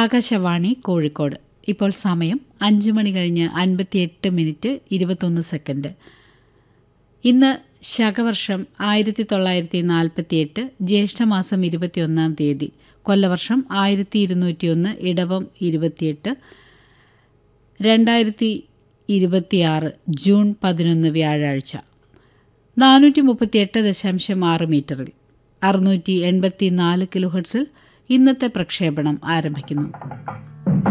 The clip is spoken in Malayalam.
ആകാശവാണി കോഴിക്കോട് ഇപ്പോൾ സമയം അഞ്ച് മണി കഴിഞ്ഞ് അൻപത്തിയെട്ട് മിനിറ്റ് ഇരുപത്തൊന്ന് സെക്കൻഡ് ഇന്ന് ശകവർഷം ആയിരത്തി തൊള്ളായിരത്തി നാൽപ്പത്തിയെട്ട് ജ്യേഷ്ഠമാസം ഇരുപത്തിയൊന്നാം തീയതി കൊല്ലവർഷം ആയിരത്തി ഇരുന്നൂറ്റിയൊന്ന് ഇടവം ഇരുപത്തിയെട്ട് രണ്ടായിരത്തി ഇരുപത്തിയാറ് ജൂൺ പതിനൊന്ന് വ്യാഴാഴ്ച നാനൂറ്റി മുപ്പത്തിയെട്ട് ദശാംശം ആറ് മീറ്ററിൽ അറുന്നൂറ്റി എൺപത്തി നാല് കിലോഹെർട്സിൽ ഇന്നത്തെ പ്രക്ഷേപണം ആരംഭിക്കുന്നു